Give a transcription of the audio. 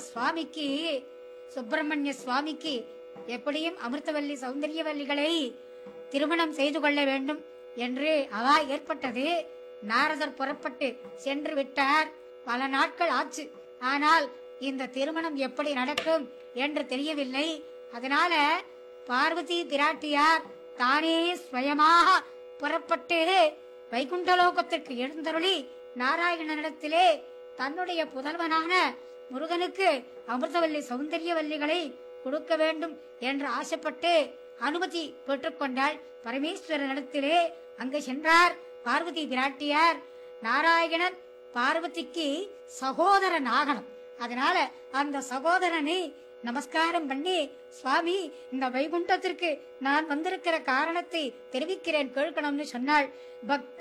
சுவாமிக்கு சுப்பிரமணிய சுவாமிக்கு எப்படியும் அமிர்தவல்லி சௌந்தரியவல்லிகளை திருமணம் செய்து கொள்ள வேண்டும் என்று அவா ஏற்பட்டது நாரதர் புறப்பட்டு சென்று விட்டார் பல நாட்கள் ஆச்சு ஆனால் இந்த திருமணம் எப்படி நடக்கும் என்று தெரியவில்லை அதனால பார்வதி பிராட்டியார் தானே ஸ்வயமாக புறப்பட்டு வைகுண்டலோகத்திற்கு எழுந்தருளி நாராயணனிடத்திலே தன்னுடைய புதல்வனான முருகனுக்கு அமிர்தவல்லி சௌந்தரியவல்லிகளை கொடுக்க வேண்டும் என்று ஆசைப்பட்டு அனுமதி பெற்றுக்கொண்டாள் பரமேஸ்வரனிடத்திலே அங்கு சென்றார் பார்வதி பிராட்டியார் நாராயணன் பார்வதிக்கு சகோதரன் ஆகணும் அதனால அந்த சகோதரனை நமஸ்காரம் பண்ணி சுவாமி இந்த வைகுண்டத்திற்கு நான் வந்திருக்கிற காரணத்தை தெரிவிக்கிறேன் கேட்கணும்னு சொன்னாள் பக்த